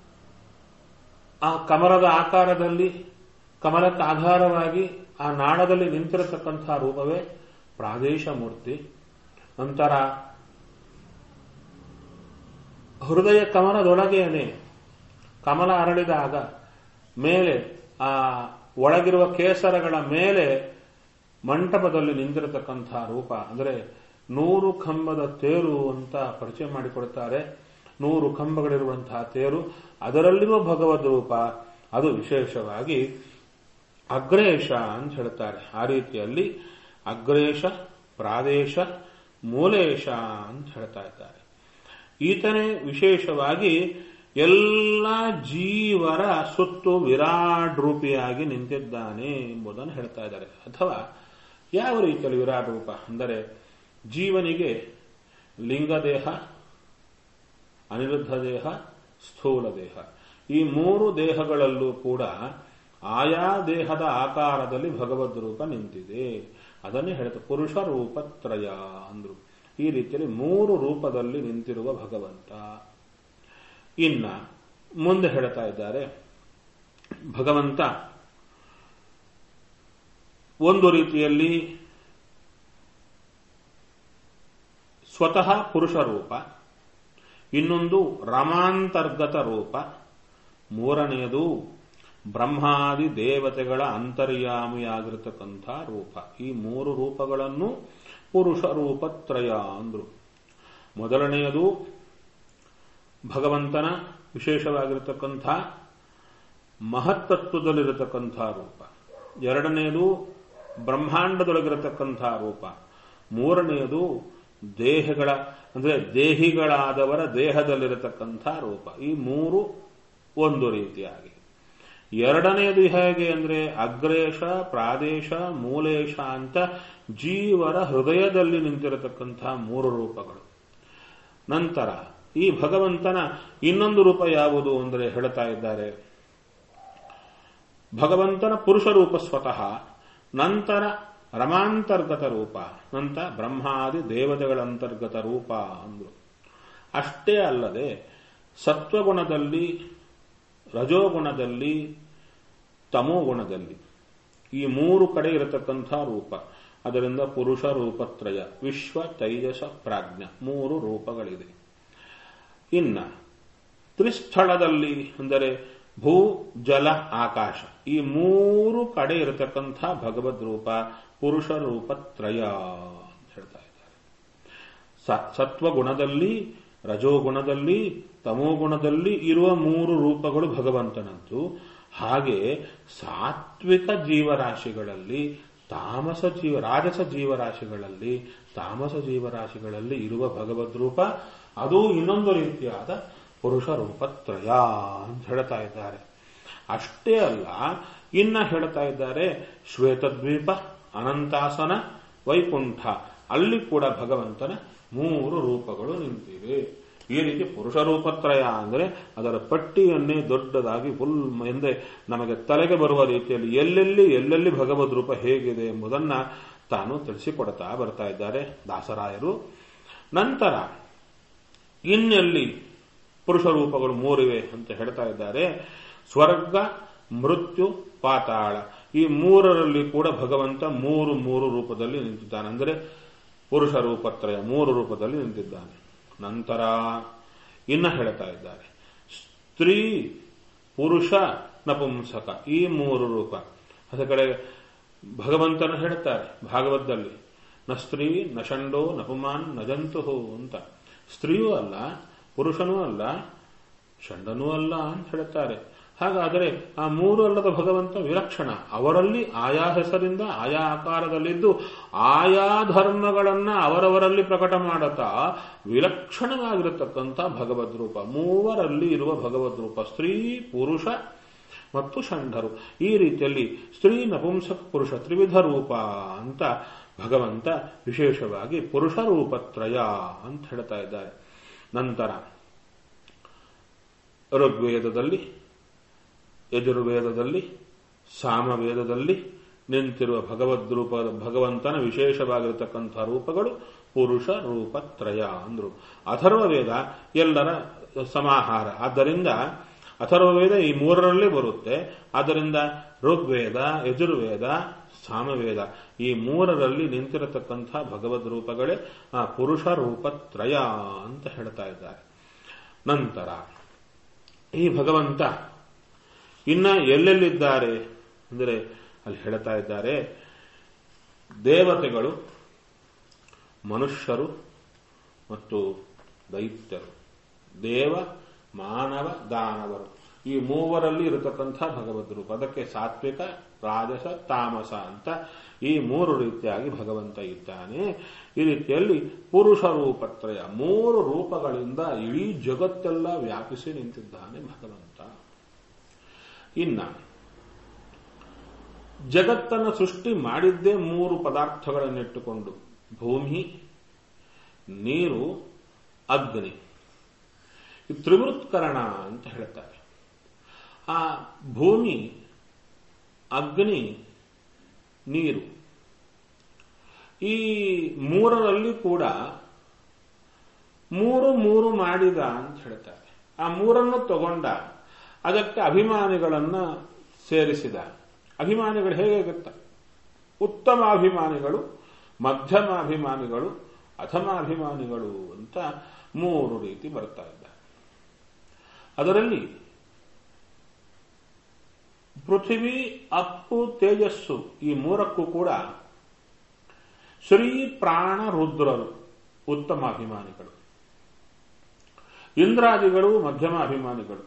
ಆ ಕಮಲದ ಆಕಾರದಲ್ಲಿ ಕಮಲಕ್ಕೆ ಆಧಾರವಾಗಿ ಆ ನಾಡದಲ್ಲಿ ನಿಂತಿರತಕ್ಕಂಥ ರೂಪವೇ ಪ್ರಾದೇಶ ಮೂರ್ತಿ ನಂತರ ಹೃದಯ ಕಮಲದೊಳಗೇನೆ ಕಮಲ ಅರಳಿದಾಗ ಮೇಲೆ ಆ ಒಳಗಿರುವ ಕೇಸರಗಳ ಮೇಲೆ ಮಂಟಪದಲ್ಲಿ ನಿಂತಿರತಕ್ಕಂಥ ರೂಪ ಅಂದರೆ ನೂರು ಕಂಬದ ತೇರು ಅಂತ ಪರಿಚಯ ಮಾಡಿಕೊಡ್ತಾರೆ ನೂರು ಕಂಬಗಳಿರುವಂತಹ ತೇರು ಅದರಲ್ಲಿರುವ ಭಗವದ್ ರೂಪ ಅದು ವಿಶೇಷವಾಗಿ ಅಗ್ರೇಶ ಅಂತ ಹೇಳ್ತಾರೆ ಆ ರೀತಿಯಲ್ಲಿ ಅಗ್ರೇಶ ಪ್ರಾದೇಶ ಮೂಲೇಶ ಅಂತ ಹೇಳ್ತಾ ಇದ್ದಾರೆ ಈತನೇ ವಿಶೇಷವಾಗಿ ಎಲ್ಲ ಜೀವರ ಸುತ್ತು ವಿರಾಟ್ ರೂಪಿಯಾಗಿ ನಿಂತಿದ್ದಾನೆ ಎಂಬುದನ್ನು ಹೇಳ್ತಾ ಇದ್ದಾರೆ ಅಥವಾ ಯಾವ ರೀತಿಯಲ್ಲಿ ವಿರಾಟ್ ರೂಪ ಅಂದರೆ ಜೀವನಿಗೆ ಲಿಂಗದೇಹ ಅನಿರುದ್ಧ ದೇಹ ಸ್ಥೂಲ ದೇಹ ಈ ಮೂರು ದೇಹಗಳಲ್ಲೂ ಕೂಡ ಆಯಾ ದೇಹದ ಆಕಾರದಲ್ಲಿ ಭಗವದ್ ರೂಪ ನಿಂತಿದೆ ಅದನ್ನೇ ಹೇಳ್ತಾರೆ ಪುರುಷ ರೂಪತ್ರಯ ಅಂದ್ರು ಈ ರೀತಿಯಲ್ಲಿ ಮೂರು ರೂಪದಲ್ಲಿ ನಿಂತಿರುವ ಭಗವಂತ ಇನ್ನ ಮುಂದೆ ಹೇಳ್ತಾ ಇದ್ದಾರೆ ಭಗವಂತ ಒಂದು ರೀತಿಯಲ್ಲಿ ಸ್ವತಃ ಪುರುಷ ರೂಪ ಇನ್ನೊಂದು ರಾಮಾಂತರ್ಗತ ರೂಪ ಮೂರನೆಯದು ಬ್ರಹ್ಮಾದಿ ದೇವತೆಗಳ ಅಂತರ್ಯಾಮಿಯಾಗಿರತಕ್ಕಂಥ ರೂಪ ಈ ಮೂರು ರೂಪಗಳನ್ನು ಪುರುಷ ರೂಪತ್ರಯ ಅಂದ್ರು ಮೊದಲನೆಯದು ಭಗವಂತನ ವಿಶೇಷವಾಗಿರತಕ್ಕಂಥ ಮಹತ್ತತ್ವದಲ್ಲಿರತಕ್ಕಂಥ ರೂಪ ಎರಡನೆಯದು ಬ್ರಹ್ಮಾಂಡದೊಳಗಿರತಕ್ಕಂಥ ರೂಪ ಮೂರನೆಯದು ದೇಹಗಳ ಅಂದರೆ ದೇಹಿಗಳಾದವರ ದೇಹದಲ್ಲಿರತಕ್ಕಂಥ ರೂಪ ಈ ಮೂರು ಒಂದು ರೀತಿಯಾಗಿ ಎರಡನೆಯದು ಹೇಗೆ ಅಂದ್ರೆ ಅಗ್ರೇಶ ಪ್ರಾದೇಶ ಮೂಲೇಶ ಅಂತ ಜೀವರ ಹೃದಯದಲ್ಲಿ ನಿಂತಿರತಕ್ಕಂಥ ಮೂರು ರೂಪಗಳು ನಂತರ ಈ ಭಗವಂತನ ಇನ್ನೊಂದು ರೂಪ ಯಾವುದು ಅಂದರೆ ಹೇಳ್ತಾ ಇದ್ದಾರೆ ಭಗವಂತನ ಪುರುಷ ರೂಪ ಸ್ವತಃ ನಂತರ ರಮಾಂತರ್ಗತ ರೂಪ ನಂತರ ಬ್ರಹ್ಮಾದಿ ದೇವತೆಗಳ ಅಂತರ್ಗತ ರೂಪ ಅಂದ್ರು ಅಷ್ಟೇ ಅಲ್ಲದೆ ಸತ್ವಗುಣದಲ್ಲಿ ರಜೋಗುಣದಲ್ಲಿ ತಮೋಗುಣದಲ್ಲಿ ಈ ಮೂರು ಕಡೆ ಇರತಕ್ಕಂಥ ರೂಪ ಅದರಿಂದ ಪುರುಷ ರೂಪತ್ರಯ ವಿಶ್ವ ತೈಜಸ ಪ್ರಾಜ್ಞ ಮೂರು ರೂಪಗಳಿದೆ ಇನ್ನ ತ್ರಿಸ್ಥಳದಲ್ಲಿ ಅಂದರೆ ಭೂ ಜಲ ಆಕಾಶ ಈ ಮೂರು ಕಡೆ ಇರತಕ್ಕಂಥ ಭಗವದ್ ರೂಪ ಪುರುಷ ರೂಪತ್ರಯ ಅಂತ ಹೇಳ್ತಾ ಇದ್ದಾರೆ ಸತ್ವಗುಣದಲ್ಲಿ ರಜೋಗುಣದಲ್ಲಿ ತಮೋಗುಣದಲ್ಲಿ ಇರುವ ಮೂರು ರೂಪಗಳು ಭಗವಂತನದ್ದು ಹಾಗೆ ಸಾತ್ವಿಕ ಜೀವರಾಶಿಗಳಲ್ಲಿ ತಾಮಸ ಜೀವ ರಾಜಸ ಜೀವರಾಶಿಗಳಲ್ಲಿ ತಾಮಸ ಜೀವರಾಶಿಗಳಲ್ಲಿ ಇರುವ ಭಗವದ್ ರೂಪ ಅದು ಇನ್ನೊಂದು ರೀತಿಯಾದ ಪುರುಷ ರೂಪತ್ರಯ ಅಂತ ಹೇಳ್ತಾ ಇದ್ದಾರೆ ಅಷ್ಟೇ ಅಲ್ಲ ಇನ್ನ ಹೇಳ್ತಾ ಇದ್ದಾರೆ ಶ್ವೇತದ್ವೀಪ ಅನಂತಾಸನ ವೈಕುಂಠ ಅಲ್ಲಿ ಕೂಡ ಭಗವಂತನ ಮೂರು ರೂಪಗಳು ನಿಂತಿವೆ ಈ ರೀತಿ ಪುರುಷ ರೂಪತ್ರಯ ಅಂದರೆ ಅದರ ಪಟ್ಟಿಯನ್ನೇ ದೊಡ್ಡದಾಗಿ ಫುಲ್ ಎಂದೇ ನಮಗೆ ತಲೆಗೆ ಬರುವ ರೀತಿಯಲ್ಲಿ ಎಲ್ಲೆಲ್ಲಿ ಎಲ್ಲೆಲ್ಲಿ ಭಗವದ್ ರೂಪ ಹೇಗಿದೆ ಎಂಬುದನ್ನ ತಾನು ತಿಳಿಸಿಕೊಡ್ತಾ ಬರ್ತಾ ಇದ್ದಾರೆ ದಾಸರಾಯರು ನಂತರ ಇನ್ನೆಲ್ಲಿ ಪುರುಷ ರೂಪಗಳು ಮೂರಿವೆ ಅಂತ ಹೇಳ್ತಾ ಇದ್ದಾರೆ ಸ್ವರ್ಗ ಮೃತ್ಯು ಪಾತಾಳ ಈ ಮೂರರಲ್ಲಿ ಕೂಡ ಭಗವಂತ ಮೂರು ಮೂರು ರೂಪದಲ್ಲಿ ನಿಂತಿದ್ದಾನೆ ಅಂದರೆ ಪುರುಷ ರೂಪತ್ರಯ ಮೂರು ರೂಪದಲ್ಲಿ ನಿಂತಿದ್ದಾನೆ ನಂತರ ಇನ್ನ ಹೇಳ್ತಾ ಇದ್ದಾರೆ ಸ್ತ್ರೀ ಪುರುಷ ನಪುಂಸಕ ಈ ಮೂರು ರೂಪ ಅದ ಕಡೆ ಭಗವಂತನ ಹೇಳ್ತಾರೆ ಭಾಗವತದಲ್ಲಿ ನ ಸ್ತ್ರೀ ನ ಷಂಡೋ ನಪುಮಾನ್ ನಜಂತು ಅಂತ ಸ್ತ್ರೀಯೂ ಅಲ್ಲ ಪುರುಷನೂ ಅಲ್ಲ ಷಂಡನೂ ಅಲ್ಲ ಅಂತ ಹೇಳ್ತಾರೆ ಹಾಗಾದರೆ ಆ ಮೂರು ಅಲ್ಲದ ಭಗವಂತ ವಿಲಕ್ಷಣ ಅವರಲ್ಲಿ ಆಯಾ ಹೆಸರಿಂದ ಆಯಾ ಆಕಾರದಲ್ಲಿದ್ದು ಆಯಾ ಧರ್ಮಗಳನ್ನ ಅವರವರಲ್ಲಿ ಪ್ರಕಟ ಮಾಡುತ್ತಾ ವಿಲಕ್ಷಣವಾಗಿರತಕ್ಕಂಥ ಭಗವದ್ ರೂಪ ಮೂವರಲ್ಲಿ ಇರುವ ಭಗವದ್ ರೂಪ ಸ್ತ್ರೀ ಪುರುಷ ಮತ್ತು ಷಂಡರು ಈ ರೀತಿಯಲ್ಲಿ ಸ್ತ್ರೀ ನಪುಂಸಕ ಪುರುಷ ತ್ರಿವಿಧ ರೂಪ ಅಂತ ಭಗವಂತ ವಿಶೇಷವಾಗಿ ಪುರುಷ ರೂಪತ್ರಯ ಅಂತ ಹೇಳ್ತಾ ಇದ್ದಾರೆ ನಂತರ ಋಗ್ವೇದದಲ್ಲಿ ಯಜುರ್ವೇದದಲ್ಲಿ ಸಾಮವೇದದಲ್ಲಿ ನಿಂತಿರುವ ಭಗವದ್ ರೂಪದ ಭಗವಂತನ ವಿಶೇಷವಾಗಿರತಕ್ಕಂಥ ರೂಪಗಳು ಪುರುಷ ರೂಪತ್ರಯ ಅಂದ್ರು ಅಥರ್ವ ವೇದ ಎಲ್ಲರ ಸಮಾಹಾರ ಆದ್ದರಿಂದ ಅಥರ್ವ ವೇದ ಈ ಮೂರರಲ್ಲೇ ಬರುತ್ತೆ ಆದ್ದರಿಂದ ಋಗ್ವೇದ ಯಜುರ್ವೇದ ಸಾಮವೇದ ಈ ಮೂರರಲ್ಲಿ ನಿಂತಿರತಕ್ಕಂಥ ಭಗವದ್ ರೂಪಗಳೇ ಆ ಪುರುಷ ರೂಪತ್ರಯ ಅಂತ ಹೇಳ್ತಾ ಇದ್ದಾರೆ ನಂತರ ಈ ಭಗವಂತ ಇನ್ನ ಎಲ್ಲೆಲ್ಲಿದ್ದಾರೆ ಅಂದರೆ ಅಲ್ಲಿ ಹೇಳ್ತಾ ಇದ್ದಾರೆ ದೇವತೆಗಳು ಮನುಷ್ಯರು ಮತ್ತು ದೈತ್ಯರು ದೇವ ಮಾನವ ದಾನವರು ಈ ಮೂವರಲ್ಲಿ ಇರತಕ್ಕಂಥ ಭಗವದ್ ರೂಪ ಅದಕ್ಕೆ ಸಾತ್ವಿಕ ರಾಜಸ ತಾಮಸ ಅಂತ ಈ ಮೂರು ರೀತಿಯಾಗಿ ಭಗವಂತ ಇದ್ದಾನೆ ಈ ರೀತಿಯಲ್ಲಿ ಪುರುಷ ರೂಪತ್ರಯ ಮೂರು ರೂಪಗಳಿಂದ ಇಡೀ ಜಗತ್ತೆಲ್ಲ ವ್ಯಾಪಿಸಿ ನಿಂತಿದ್ದಾನೆ ಭಗವಂತ ಇನ್ನ ಜಗತ್ತನ್ನು ಸೃಷ್ಟಿ ಮಾಡಿದ್ದೇ ಮೂರು ಪದಾರ್ಥಗಳನ್ನಿಟ್ಟುಕೊಂಡು ಭೂಮಿ ನೀರು ಅಗ್ನಿ ಈ ತ್ರಿವೃತ್ಕರಣ ಅಂತ ಹೇಳ್ತಾರೆ ಆ ಭೂಮಿ ಅಗ್ನಿ ನೀರು ಈ ಮೂರರಲ್ಲಿ ಕೂಡ ಮೂರು ಮೂರು ಮಾಡಿದ ಅಂತ ಹೇಳ್ತಾರೆ ಆ ಮೂರನ್ನು ತಗೊಂಡ ಅದಕ್ಕೆ ಅಭಿಮಾನಿಗಳನ್ನ ಸೇರಿಸಿದ ಅಭಿಮಾನಿಗಳು ಹೇಗೆ ಗೊತ್ತ ಉತ್ತಮ ಅಭಿಮಾನಿಗಳು ಮಧ್ಯಮ ಅಭಿಮಾನಿಗಳು ಅಧಮಾಭಿಮಾನಿಗಳು ಅಂತ ಮೂರು ರೀತಿ ಬರ್ತಾ ಇದ್ದಾರೆ ಅದರಲ್ಲಿ ಪೃಥ್ವಿ ಅಪ್ಪು ತೇಜಸ್ಸು ಈ ಮೂರಕ್ಕೂ ಕೂಡ ಶ್ರೀ ಪ್ರಾಣ ರುದ್ರರು ಉತ್ತಮ ಅಭಿಮಾನಿಗಳು ಇಂದ್ರಾದಿಗಳು ಮಧ್ಯಮ ಅಭಿಮಾನಿಗಳು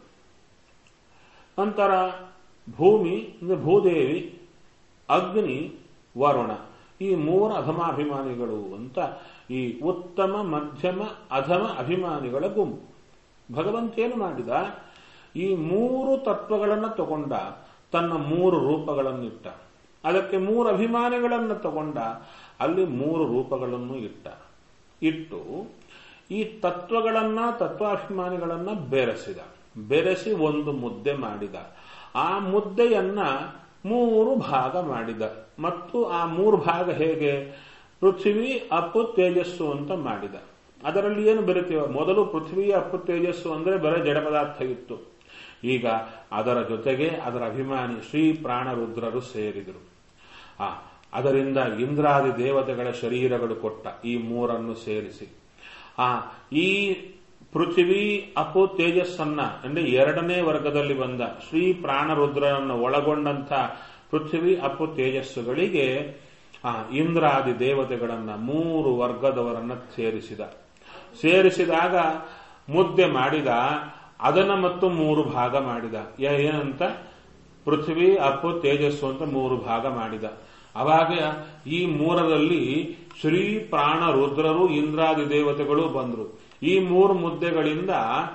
ನಂತರ ಭೂಮಿ ಅಂದ್ರೆ ಭೂದೇವಿ ಅಗ್ನಿ ವರುಣ ಈ ಮೂರು ಅಧಮಾಭಿಮಾನಿಗಳು ಅಂತ ಈ ಉತ್ತಮ ಮಧ್ಯಮ ಅಧಮ ಅಭಿಮಾನಿಗಳ ಗುಂಪು ಭಗವಂತೇನು ಮಾಡಿದ ಈ ಮೂರು ತತ್ವಗಳನ್ನು ತಗೊಂಡ ತನ್ನ ಮೂರು ರೂಪಗಳನ್ನಿಟ್ಟ ಅದಕ್ಕೆ ಮೂರು ಅಭಿಮಾನಿಗಳನ್ನು ತಗೊಂಡ ಅಲ್ಲಿ ಮೂರು ರೂಪಗಳನ್ನು ಇಟ್ಟ ಇಟ್ಟು ಈ ತತ್ವಗಳನ್ನ ತತ್ವಾಭಿಮಾನಿಗಳನ್ನ ಬೆರೆಸಿದ ಬೆರೆಸಿ ಒಂದು ಮುದ್ದೆ ಮಾಡಿದ ಆ ಮುದ್ದೆಯನ್ನ ಮೂರು ಭಾಗ ಮಾಡಿದ ಮತ್ತು ಆ ಮೂರು ಭಾಗ ಹೇಗೆ ಪೃಥ್ವಿ ಅಪ್ಪು ತೇಜಸ್ಸು ಅಂತ ಮಾಡಿದ ಅದರಲ್ಲಿ ಏನು ಬೆರಿತೀವ ಮೊದಲು ಪೃಥ್ವಿ ಅಪ್ಪು ತೇಜಸ್ಸು ಅಂದ್ರೆ ಬರೀ ಜಡ ಪದಾರ್ಥ ಇತ್ತು ಈಗ ಅದರ ಜೊತೆಗೆ ಅದರ ಅಭಿಮಾನಿ ಶ್ರೀ ಪ್ರಾಣರುದ್ರರು ಸೇರಿದರು ಆ ಅದರಿಂದ ಇಂದ್ರಾದಿ ದೇವತೆಗಳ ಶರೀರಗಳು ಕೊಟ್ಟ ಈ ಮೂರನ್ನು ಸೇರಿಸಿ ಆ ಈ ಪೃಥ್ವಿ ಅಪು ತೇಜಸ್ಸನ್ನ ಅಂದ್ರೆ ಎರಡನೇ ವರ್ಗದಲ್ಲಿ ಬಂದ ಶ್ರೀ ಪ್ರಾಣರುದ್ರನನ್ನು ಒಳಗೊಂಡಂತ ಪೃಥ್ವಿ ಅಪು ತೇಜಸ್ಸುಗಳಿಗೆ ಆ ಇಂದ್ರಾದಿ ದೇವತೆಗಳನ್ನ ಮೂರು ವರ್ಗದವರನ್ನ ಸೇರಿಸಿದ ಸೇರಿಸಿದಾಗ ಮುದ್ದೆ ಮಾಡಿದ ಅದನ್ನ ಮತ್ತು ಮೂರು ಭಾಗ ಮಾಡಿದ ಏನಂತ ಪೃಥ್ವಿ ಅಪ್ಪು ತೇಜಸ್ಸು ಅಂತ ಮೂರು ಭಾಗ ಮಾಡಿದ ಅವಾಗ ಈ ಮೂರರಲ್ಲಿ ಶ್ರೀ ಪ್ರಾಣ ರುದ್ರರು ಇಂದ್ರಾದಿ ದೇವತೆಗಳು ಬಂದರು ಈ ಮೂರು ಮುದ್ದೆಗಳಿಂದ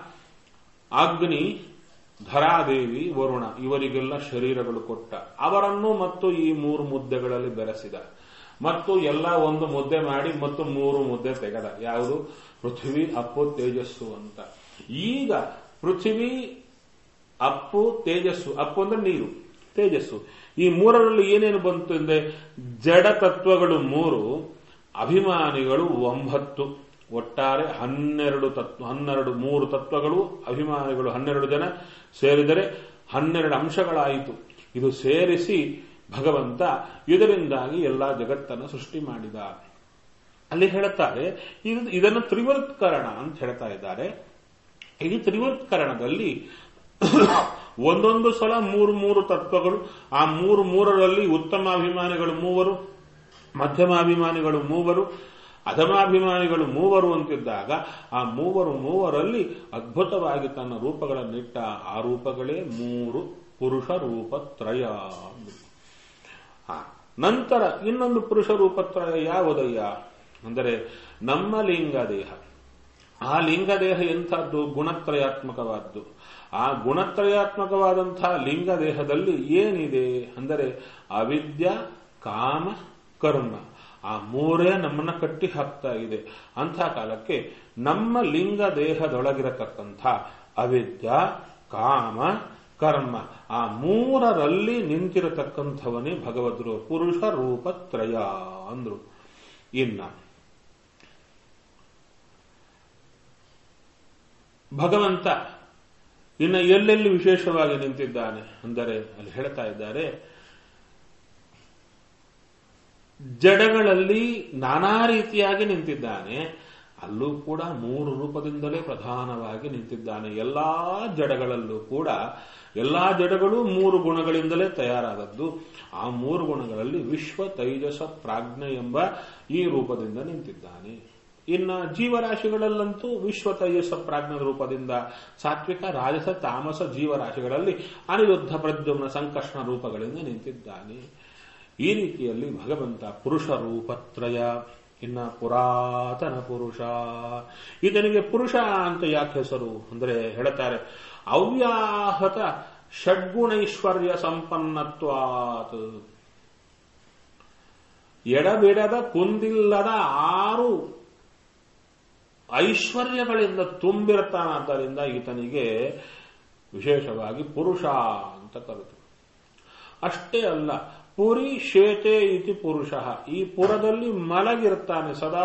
ಅಗ್ನಿ ಧರಾದೇವಿ ವರುಣ ಇವರಿಗೆಲ್ಲ ಶರೀರಗಳು ಕೊಟ್ಟ ಅವರನ್ನು ಮತ್ತು ಈ ಮೂರು ಮುದ್ದೆಗಳಲ್ಲಿ ಬೆರೆಸಿದ ಮತ್ತು ಎಲ್ಲ ಒಂದು ಮುದ್ದೆ ಮಾಡಿ ಮತ್ತು ಮೂರು ಮುದ್ದೆ ತೆಗೆದ ಯಾವುದು ಪೃಥ್ವಿ ಅಪ್ಪು ತೇಜಸ್ಸು ಅಂತ ಈಗ ಪೃಥ್ವಿ ಅಪ್ಪು ತೇಜಸ್ಸು ಅಪ್ಪು ಅಂದ್ರೆ ನೀರು ತೇಜಸ್ಸು ಈ ಮೂರರಲ್ಲಿ ಏನೇನು ಬಂತು ಅಂದ್ರೆ ಜಡ ತತ್ವಗಳು ಮೂರು ಅಭಿಮಾನಿಗಳು ಒಂಬತ್ತು ಒಟ್ಟಾರೆ ಹನ್ನೆರಡು ತತ್ವ ಹನ್ನೆರಡು ಮೂರು ತತ್ವಗಳು ಅಭಿಮಾನಿಗಳು ಹನ್ನೆರಡು ಜನ ಸೇರಿದರೆ ಹನ್ನೆರಡು ಅಂಶಗಳಾಯಿತು ಇದು ಸೇರಿಸಿ ಭಗವಂತ ಇದರಿಂದಾಗಿ ಎಲ್ಲ ಜಗತ್ತನ್ನು ಸೃಷ್ಟಿ ಮಾಡಿದ ಅಲ್ಲಿ ಹೇಳುತ್ತಾರೆ ಇದನ್ನು ತ್ರಿವೃತ್ಕರಣ ಅಂತ ಹೇಳ್ತಾ ಇದ್ದಾರೆ ಈ ತ್ರಿವೃತ್ಕರಣದಲ್ಲಿ ಒಂದೊಂದು ಸಲ ಮೂರು ಮೂರು ತತ್ವಗಳು ಆ ಮೂರು ಮೂರರಲ್ಲಿ ಉತ್ತಮ ಅಭಿಮಾನಿಗಳು ಮೂವರು ಮಧ್ಯಮಾಭಿಮಾನಿಗಳು ಮೂವರು ಅಧಮಾಭಿಮಾನಿಗಳು ಮೂವರು ಅಂತಿದ್ದಾಗ ಆ ಮೂವರು ಮೂವರಲ್ಲಿ ಅದ್ಭುತವಾಗಿ ತನ್ನ ರೂಪಗಳನ್ನಿಟ್ಟ ಆ ರೂಪಗಳೇ ಮೂರು ಪುರುಷ ರೂಪತ್ರಯ ನಂತರ ಇನ್ನೊಂದು ಪುರುಷ ರೂಪತ್ರಯ ಯಾವುದಯ್ಯ ಅಂದರೆ ನಮ್ಮ ಲಿಂಗ ದೇಹ ಆ ಲಿಂಗ ದೇಹ ಎಂಥದ್ದು ಗುಣತ್ರಯಾತ್ಮಕವಾದ್ದು ಆ ಗುಣತ್ರಯಾತ್ಮಕವಾದಂತಹ ಲಿಂಗ ದೇಹದಲ್ಲಿ ಏನಿದೆ ಅಂದರೆ ಅವಿದ್ಯ ಕಾಮ ಕರ್ಮ ಆ ಮೂರೇ ನಮ್ಮನ್ನ ಕಟ್ಟಿ ಹಾಕ್ತಾ ಇದೆ ಅಂಥ ಕಾಲಕ್ಕೆ ನಮ್ಮ ಲಿಂಗ ದೇಹದೊಳಗಿರತಕ್ಕಂಥ ಅವಿದ್ಯ ಕಾಮ ಕರ್ಮ ಆ ಮೂರರಲ್ಲಿ ನಿಂತಿರತಕ್ಕಂಥವನೇ ಭಗವದ್ರು ಪುರುಷ ರೂಪತ್ರಯ ಅಂದ್ರು ಇನ್ನ ಭಗವಂತ ಇನ್ನು ಎಲ್ಲೆಲ್ಲಿ ವಿಶೇಷವಾಗಿ ನಿಂತಿದ್ದಾನೆ ಅಂದರೆ ಅಲ್ಲಿ ಹೇಳ್ತಾ ಇದ್ದಾರೆ ಜಡಗಳಲ್ಲಿ ನಾನಾ ರೀತಿಯಾಗಿ ನಿಂತಿದ್ದಾನೆ ಅಲ್ಲೂ ಕೂಡ ಮೂರು ರೂಪದಿಂದಲೇ ಪ್ರಧಾನವಾಗಿ ನಿಂತಿದ್ದಾನೆ ಎಲ್ಲಾ ಜಡಗಳಲ್ಲೂ ಕೂಡ ಎಲ್ಲಾ ಜಡಗಳು ಮೂರು ಗುಣಗಳಿಂದಲೇ ತಯಾರಾದದ್ದು ಆ ಮೂರು ಗುಣಗಳಲ್ಲಿ ವಿಶ್ವ ತೈಜಸ ಪ್ರಾಜ್ಞೆ ಎಂಬ ಈ ರೂಪದಿಂದ ನಿಂತಿದ್ದಾನೆ ಇನ್ನು ಜೀವರಾಶಿಗಳಲ್ಲಂತೂ ವಿಶ್ವ ತೈಜಸ ಪ್ರಾಜ್ಞದ ರೂಪದಿಂದ ಸಾತ್ವಿಕ ರಾಜಸ ತಾಮಸ ಜೀವರಾಶಿಗಳಲ್ಲಿ ಅನಿರುದ್ಧ ಪ್ರದ್ಯುಮ್ನ ಸಂಕರ್ಷಣ ರೂಪಗಳಿಂದ ನಿಂತಿದ್ದಾನೆ ಈ ರೀತಿಯಲ್ಲಿ ಭಗವಂತ ಪುರುಷ ರೂಪತ್ರಯ ಇನ್ನ ಪುರಾತನ ಪುರುಷ ಇದನಿಗೆ ಪುರುಷ ಅಂತ ಯಾಕೆ ಹೆಸರು ಅಂದ್ರೆ ಹೇಳ್ತಾರೆ ಅವ್ಯಾಹತ ಷಡ್ಗುಣೈಶ್ವರ್ಯ ಸಂಪನ್ನತ್ವಾತ್ ಎಡಬಿಡದ ಕುಂದಿಲ್ಲದ ಆರು ಐಶ್ವರ್ಯಗಳಿಂದ ತುಂಬಿರ್ತಾನಾದ್ದರಿಂದ ಈತನಿಗೆ ವಿಶೇಷವಾಗಿ ಪುರುಷ ಅಂತ ಕರೆದು ಅಷ್ಟೇ ಅಲ್ಲ ಪುರಿ ಶೇತೆ ಇತಿ ಪುರುಷ ಈ ಪುರದಲ್ಲಿ ಮಲಗಿರ್ತಾನೆ ಸದಾ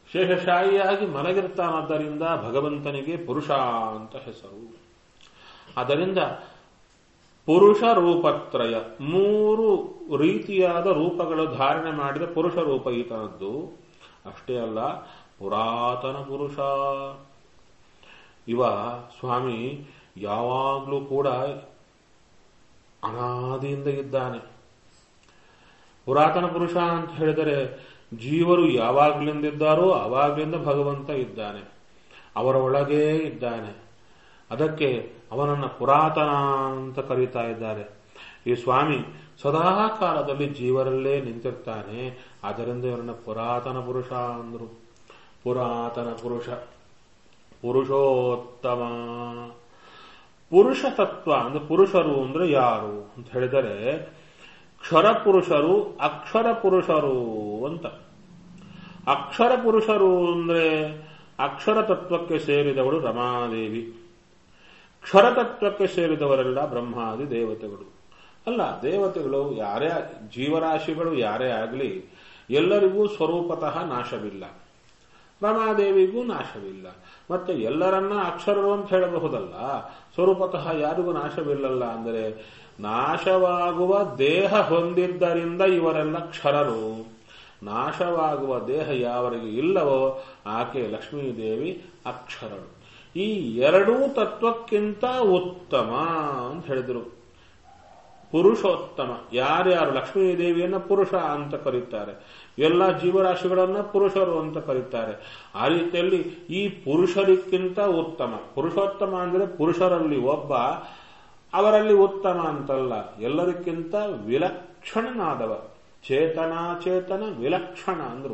ಶೇಷಶಾಹಿಯಾಗಿ ಮಲಗಿರ್ತಾನಾದ್ದರಿಂದ ಭಗವಂತನಿಗೆ ಪುರುಷ ಅಂತ ಹೆಸರು ಅದರಿಂದ ಪುರುಷ ರೂಪತ್ರಯ ಮೂರು ರೀತಿಯಾದ ರೂಪಗಳು ಧಾರಣೆ ಮಾಡಿದ ಪುರುಷ ರೂಪ ಈತನದ್ದು ಅಷ್ಟೇ ಅಲ್ಲ ಪುರಾತನ ಪುರುಷ ಇವ ಸ್ವಾಮಿ ಯಾವಾಗಲೂ ಕೂಡ ಅನಾದಿಯಿಂದ ಇದ್ದಾನೆ ಪುರಾತನ ಪುರುಷ ಅಂತ ಹೇಳಿದರೆ ಜೀವರು ಯಾವಾಗಲಿಂದಿದ್ದಾರೋ ಆವಾಗಲಿಂದ ಭಗವಂತ ಇದ್ದಾನೆ ಅವರ ಒಳಗೇ ಇದ್ದಾನೆ ಅದಕ್ಕೆ ಅವನನ್ನ ಪುರಾತನ ಅಂತ ಕರೀತಾ ಇದ್ದಾರೆ ಈ ಸ್ವಾಮಿ ಸದಾ ಕಾಲದಲ್ಲಿ ಜೀವರಲ್ಲೇ ನಿಂತಿರ್ತಾನೆ ಅದರಿಂದ ಇವರನ್ನ ಪುರಾತನ ಪುರುಷ ಅಂದ್ರು ಪುರಾತನ ಪುರುಷ ಪುರುಷೋತ್ತಮ ಪುರುಷ ತತ್ವ ಅಂದ್ರೆ ಪುರುಷರು ಅಂದ್ರೆ ಯಾರು ಅಂತ ಹೇಳಿದರೆ ಕ್ಷರ ಪುರುಷರು ಅಕ್ಷರ ಪುರುಷರು ಅಂತ ಅಕ್ಷರ ಪುರುಷರು ಅಂದ್ರೆ ಅಕ್ಷರ ತತ್ವಕ್ಕೆ ಸೇರಿದವಳು ರಮಾದೇವಿ ಕ್ಷರ ತತ್ವಕ್ಕೆ ಸೇರಿದವರೆಲ್ಲ ಬ್ರಹ್ಮಾದಿ ದೇವತೆಗಳು ಅಲ್ಲ ದೇವತೆಗಳು ಯಾರೇ ಜೀವರಾಶಿಗಳು ಯಾರೇ ಆಗಲಿ ಎಲ್ಲರಿಗೂ ಸ್ವರೂಪತಃ ನಾಶವಿಲ್ಲ ರಮಾದೇವಿಗೂ ನಾಶವಿಲ್ಲ ಮತ್ತೆ ಎಲ್ಲರನ್ನ ಅಕ್ಷರರು ಅಂತ ಹೇಳಬಹುದಲ್ಲ ಸ್ವರೂಪತಃ ಯಾರಿಗೂ ನಾಶವಿಲ್ಲಲ್ಲ ಅಂದರೆ ನಾಶವಾಗುವ ದೇಹ ಹೊಂದಿದ್ದರಿಂದ ಇವರೆಲ್ಲ ಕ್ಷರರು ನಾಶವಾಗುವ ದೇಹ ಯಾವರಿಗೆ ಇಲ್ಲವೋ ಆಕೆ ಲಕ್ಷ್ಮೀದೇವಿ ಅಕ್ಷರಳು ಈ ಎರಡೂ ತತ್ವಕ್ಕಿಂತ ಉತ್ತಮ ಅಂತ ಹೇಳಿದರು ಪುರುಷೋತ್ತಮ ಯಾರ್ಯಾರು ಲಕ್ಷ್ಮೀ ದೇವಿಯನ್ನ ಪುರುಷ ಅಂತ ಕರೀತಾರೆ ಎಲ್ಲ ಜೀವರಾಶಿಗಳನ್ನ ಪುರುಷರು ಅಂತ ಕರೀತಾರೆ ಆ ರೀತಿಯಲ್ಲಿ ಈ ಪುರುಷರಿಗಿಂತ ಉತ್ತಮ ಪುರುಷೋತ್ತಮ ಅಂದ್ರೆ ಪುರುಷರಲ್ಲಿ ಒಬ್ಬ ಅವರಲ್ಲಿ ಉತ್ತಮ ಅಂತಲ್ಲ ಎಲ್ಲದಕ್ಕಿಂತ ವಿಲಕ್ಷಣನಾದವ ಚೇತನಾಚೇತನ ವಿಲಕ್ಷಣ ಅಂದ್ರು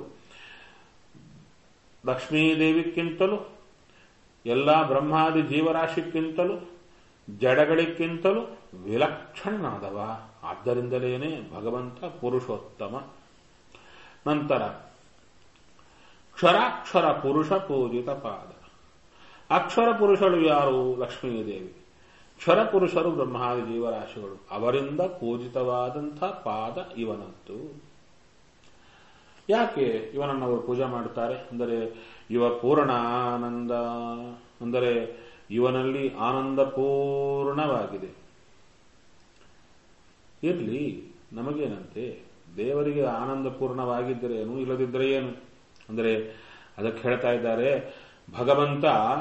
ಲಕ್ಷ್ಮೀದೇವಿಕ್ಕಿಂತಲೂ ಎಲ್ಲ ಬ್ರಹ್ಮಾದಿ ಜೀವರಾಶಿಕ್ಕಿಂತಲೂ ಜಡಗಳಿಗಿಂತಲೂ ವಿಲಕ್ಷಣನಾದವ ಆದ್ದರಿಂದಲೇನೆ ಭಗವಂತ ಪುರುಷೋತ್ತಮ ನಂತರ ಕ್ಷರಾಕ್ಷರ ಪುರುಷ ಪೂಜಿತ ಪಾದ ಅಕ್ಷರ ಪುರುಷರು ಯಾರು ಲಕ್ಷ್ಮೀದೇವಿ ಕ್ಷರ ಪುರುಷರು ಬ್ರಹ್ಮಾದಿ ಜೀವರಾಶಿಗಳು ಅವರಿಂದ ಪೂಜಿತವಾದಂಥ ಪಾದ ಇವನದ್ದು ಯಾಕೆ ಇವನನ್ನು ಅವರು ಪೂಜೆ ಮಾಡುತ್ತಾರೆ ಅಂದರೆ ಇವ ಪೂರ್ಣಾನಂದ ಅಂದರೆ ಇವನಲ್ಲಿ ಆನಂದ ಪೂರ್ಣವಾಗಿದೆ ಇರಲಿ ನಮಗೇನಂತೆ ದೇವರಿಗೆ ಆನಂದ ಪೂರ್ಣವಾಗಿದ್ದರೆ ಏನು ಇಲ್ಲದಿದ್ದರೆ ಏನು ಅಂದರೆ ಅದಕ್ಕೆ ಹೇಳ್ತಾ ಇದ್ದಾರೆ ಭಗವಂತ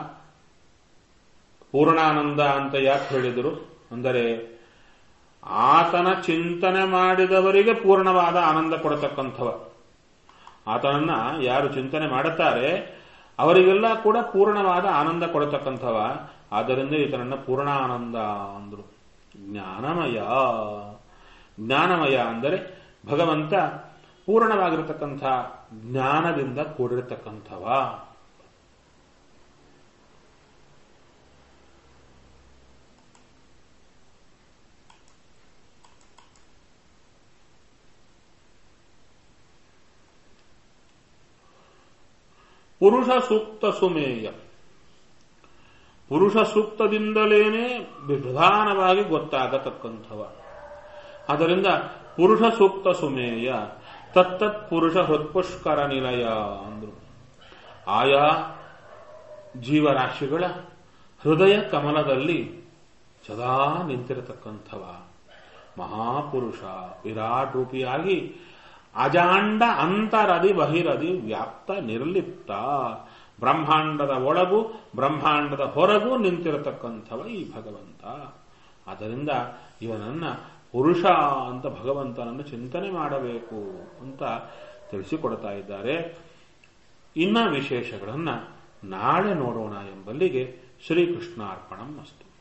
ಪೂರ್ಣಾನಂದ ಅಂತ ಯಾಕೆ ಹೇಳಿದರು ಅಂದರೆ ಆತನ ಚಿಂತನೆ ಮಾಡಿದವರಿಗೆ ಪೂರ್ಣವಾದ ಆನಂದ ಕೊಡತಕ್ಕಂಥವ ಆತನನ್ನ ಯಾರು ಚಿಂತನೆ ಮಾಡುತ್ತಾರೆ ಅವರಿಗೆಲ್ಲ ಕೂಡ ಪೂರ್ಣವಾದ ಆನಂದ ಕೊಡತಕ್ಕಂಥವ ಆದ್ದರಿಂದ ಈತನನ್ನ ಪೂರ್ಣಾನಂದ ಅಂದ್ರು ಜ್ಞಾನಮಯ ಜ್ಞಾನಮಯ ಅಂದರೆ ಭಗವಂತ ಪೂರ್ಣವಾಗಿರತಕ್ಕಂಥ ಜ್ಞಾನದಿಂದ ಕೂಡಿರತಕ್ಕಂಥವ ಪುರುಷ ಸೂಕ್ತ ಸುಮೇಯ ಪುರುಷ ಸೂಕ್ತದಿಂದಲೇನೆ ಪ್ರಧಾನವಾಗಿ ಗೊತ್ತಾಗತಕ್ಕಂಥವ ಆದ್ದರಿಂದ ಪುರುಷ ಸೂಕ್ತ ಸುಮೇಯ ತತ್ತತ್ ಪುರುಷ ಹೃತ್ಪುಷ್ಕರ ನಿಲಯ ಅಂದ್ರು ಆಯಾ ಜೀವರಾಶಿಗಳ ಹೃದಯ ಕಮಲದಲ್ಲಿ ಸದಾ ನಿಂತಿರತಕ್ಕಂಥವ ಮಹಾಪುರುಷ ವಿರಾಟ್ ರೂಪಿಯಾಗಿ ಅಜಾಂಡ ಅಂತರದಿ ಬಹಿರದಿ ವ್ಯಾಪ್ತ ನಿರ್ಲಿಪ್ತ ಬ್ರಹ್ಮಾಂಡದ ಒಳಗೂ ಬ್ರಹ್ಮಾಂಡದ ಹೊರಗೂ ನಿಂತಿರತಕ್ಕಂಥವ ಈ ಭಗವಂತ ಆದ್ದರಿಂದ ಇವನನ್ನ ಪುರುಷ ಅಂತ ಭಗವಂತನನ್ನು ಚಿಂತನೆ ಮಾಡಬೇಕು ಅಂತ ತಿಳಿಸಿಕೊಡ್ತಾ ಇದ್ದಾರೆ ಇನ್ನ ವಿಶೇಷಗಳನ್ನ ನಾಳೆ ನೋಡೋಣ ಎಂಬಲ್ಲಿಗೆ ಶ್ರೀಕೃಷ್ಣಾರ್ಪಣಂ ಅಸ್ತು